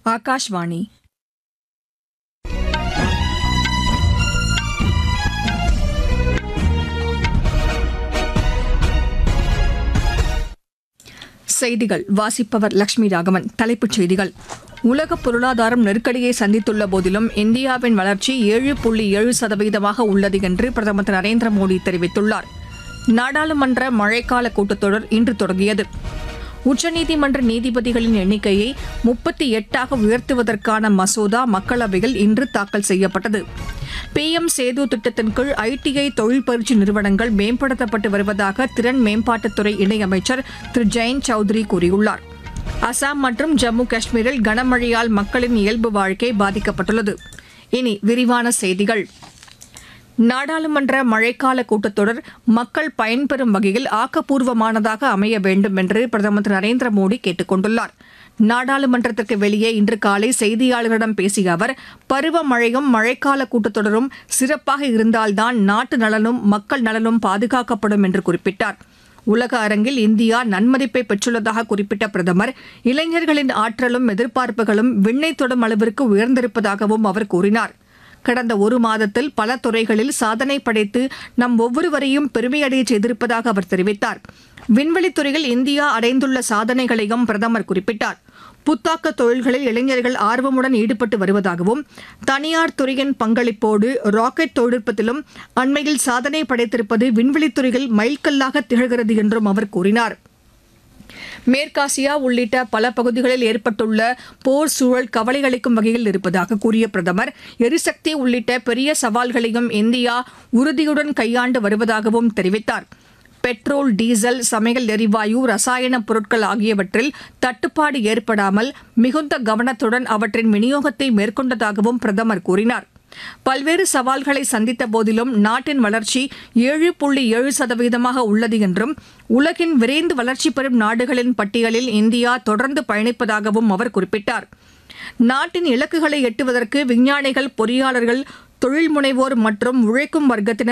ஆகாஷ்வாணி செய்திகள் வாசிப்பவர் லட்சுமி ராகவன் தலைப்புச் செய்திகள் உலக பொருளாதாரம் நெருக்கடியை சந்தித்துள்ள போதிலும் இந்தியாவின் வளர்ச்சி ஏழு புள்ளி ஏழு சதவீதமாக உள்ளது என்று பிரதமர் திரு நரேந்திர மோடி தெரிவித்துள்ளார் நாடாளுமன்ற மழைக்கால கூட்டத்தொடர் இன்று தொடங்கியது உச்சநீதிமன்ற நீதிபதிகளின் எண்ணிக்கையை முப்பத்தி எட்டாக உயர்த்துவதற்கான மசோதா மக்களவையில் இன்று தாக்கல் செய்யப்பட்டது பிஎம் சேது திட்டத்தின் கீழ் ஐடிஐ தொழில் பயிற்சி நிறுவனங்கள் மேம்படுத்தப்பட்டு வருவதாக திறன் மேம்பாட்டுத்துறை இணையமைச்சர் திரு ஜெயந்த் சௌத்ரி கூறியுள்ளார் அசாம் மற்றும் ஜம்மு காஷ்மீரில் கனமழையால் மக்களின் இயல்பு வாழ்க்கை பாதிக்கப்பட்டுள்ளது இனி விரிவான செய்திகள் நாடாளுமன்ற மழைக்கால கூட்டத்தொடர் மக்கள் பயன்பெறும் வகையில் ஆக்கப்பூர்வமானதாக அமைய வேண்டும் என்று பிரதமர் திரு நரேந்திர மோடி கேட்டுக் கொண்டுள்ளார் நாடாளுமன்றத்திற்கு வெளியே இன்று காலை செய்தியாளர்களிடம் பேசிய அவர் பருவமழையும் மழைக்கால கூட்டத்தொடரும் சிறப்பாக இருந்தால்தான் நாட்டு நலனும் மக்கள் நலனும் பாதுகாக்கப்படும் என்று குறிப்பிட்டார் உலக அரங்கில் இந்தியா நன்மதிப்பை பெற்றுள்ளதாக குறிப்பிட்ட பிரதமர் இளைஞர்களின் ஆற்றலும் எதிர்பார்ப்புகளும் விண்ணை தொடும் அளவிற்கு உயர்ந்திருப்பதாகவும் அவர் கூறினார் கடந்த ஒரு மாதத்தில் பல துறைகளில் சாதனை படைத்து நம் ஒவ்வொருவரையும் பெருமையடைய செய்திருப்பதாக அவர் தெரிவித்தார் விண்வெளித் துறையில் இந்தியா அடைந்துள்ள சாதனைகளையும் பிரதமர் குறிப்பிட்டார் புத்தாக்க தொழில்களில் இளைஞர்கள் ஆர்வமுடன் ஈடுபட்டு வருவதாகவும் தனியார் துறையின் பங்களிப்போடு ராக்கெட் தொழில்நுட்பத்திலும் அண்மையில் சாதனை படைத்திருப்பது விண்வெளித் துறையில் மைல்கல்லாக திகழ்கிறது என்றும் அவர் கூறினார் மேற்காசியா உள்ளிட்ட பல பகுதிகளில் ஏற்பட்டுள்ள போர் சூழல் கவலை அளிக்கும் வகையில் இருப்பதாக கூறிய பிரதமர் எரிசக்தி உள்ளிட்ட பெரிய சவால்களையும் இந்தியா உறுதியுடன் கையாண்டு வருவதாகவும் தெரிவித்தார் பெட்ரோல் டீசல் சமையல் எரிவாயு ரசாயன பொருட்கள் ஆகியவற்றில் தட்டுப்பாடு ஏற்படாமல் மிகுந்த கவனத்துடன் அவற்றின் விநியோகத்தை மேற்கொண்டதாகவும் பிரதமர் கூறினார் பல்வேறு சவால்களை சந்தித்த போதிலும் நாட்டின் வளர்ச்சி ஏழு புள்ளி ஏழு சதவீதமாக உள்ளது என்றும் உலகின் விரைந்து வளர்ச்சி பெறும் நாடுகளின் பட்டியலில் இந்தியா தொடர்ந்து பயணிப்பதாகவும் அவர் குறிப்பிட்டார் நாட்டின் இலக்குகளை எட்டுவதற்கு விஞ்ஞானிகள் பொறியாளர்கள் தொழில் முனைவோர் மற்றும் உழைக்கும் வர்க்கத்தினர்